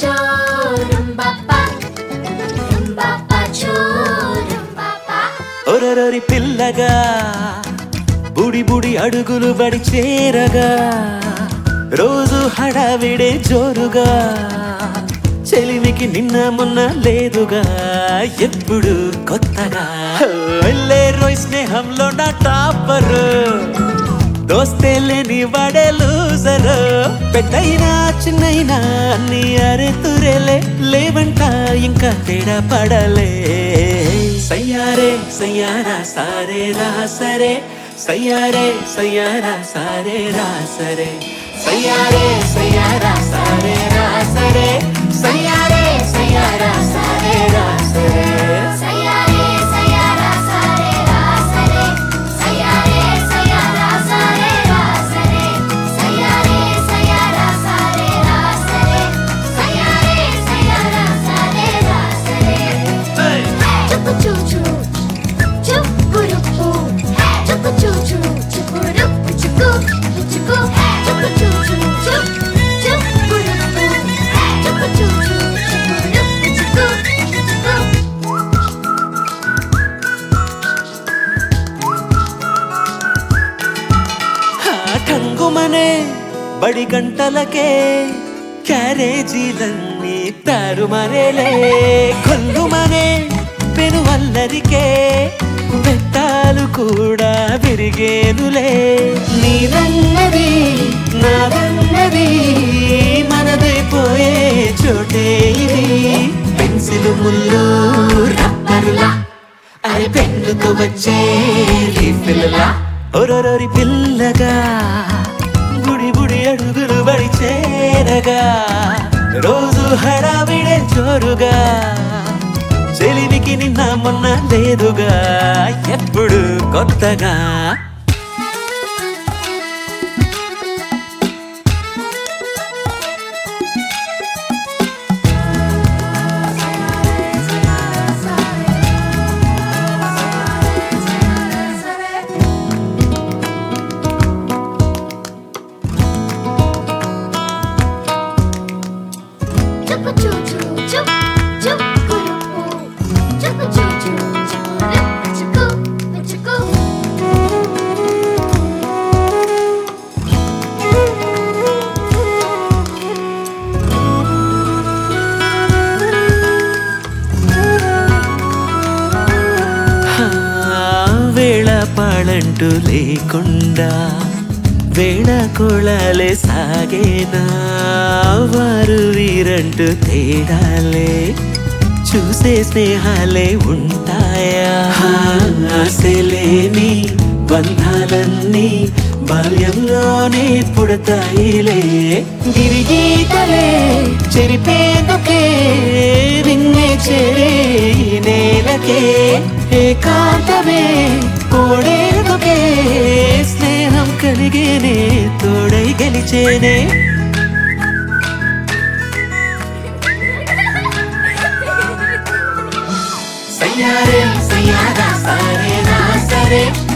cho rumbapa rumbapa cho rumbapa ఒరరొరి పిల్లగా బుడి బుడి అడుగులు బడి చేరగా రోజు హడావిడే జోరుగా చెలిమికి నిన్న మొన్న లేదుగా ఎప్పుడు కొత్తగా వెళ్ళే రోయ్ స్నేహంలో నా టాపర్ దోస్తే లేని వాడే లూజర్ పెద్దయినా చిన్నయినా అన్ని అరెతురేలే లేవంట ఇంకా తేడా పడలే సయ్యారే సయ్యారా సారే రా సరే సయ్యారే సయ్యారా సారే రా సరే సయ్యారే సయ్యారా సారే రా సరే సయ్యారే సయ్యారా సారే రా సరే sayare sayara sare ra sare sayare sayara sare ra sare sayare sayara sare ra sare sayare sayara sare ra sare chupu chu chu chupu rupu chupu chu chu chupu rupu chupu chupu chupu chu chu chup chupu rupu chupu chu chu chupu rupu chupu chupu ఆ టంగుమనే బడి గంటలకే క్యారేజీలన్నీ తారుమారేలే కొల్లుమనే పెనువల్లరికే బెత్తాలు కూడా విరిగేనులే నీదన్నది నాదన్నది మనదైపోయే చోటే ఇది pencil ముళ్ళు రబ్బరులా అరే పెన్నుతో వచ్చే రీఫిల్లా ఒరొరొరి పిల్లగా గుడి గుడి అడుగులు బడి చేరగా రోజు హడావిడే జోరుగా చెలిమికి నిన్న మొన్న లేదుగా ఎప్పుడు కొత్తగా Chupa chu chu chup chup kurupu Chupa chu chu chup rup chuku chuku హా, వేళ పాళంటూ లేకుండా వేళ కోళాలే సాగేనా వారు వీరంటూ తేడాలే చూసే స్నేహాలే ఉంటాయా హా, ఆశలేని బంధాలన్నీ బాల్యంలోనే పుడతాయిలే గిరిగీతలే చెరిపేందుకే విన్నే చేరే ఈ నేలకే ఏకాంతమే కోడేందుకే స్నేహం కలిగేనే తోడై గెలిచేనే సయ్యారే సయ్యారా సరే నా సరే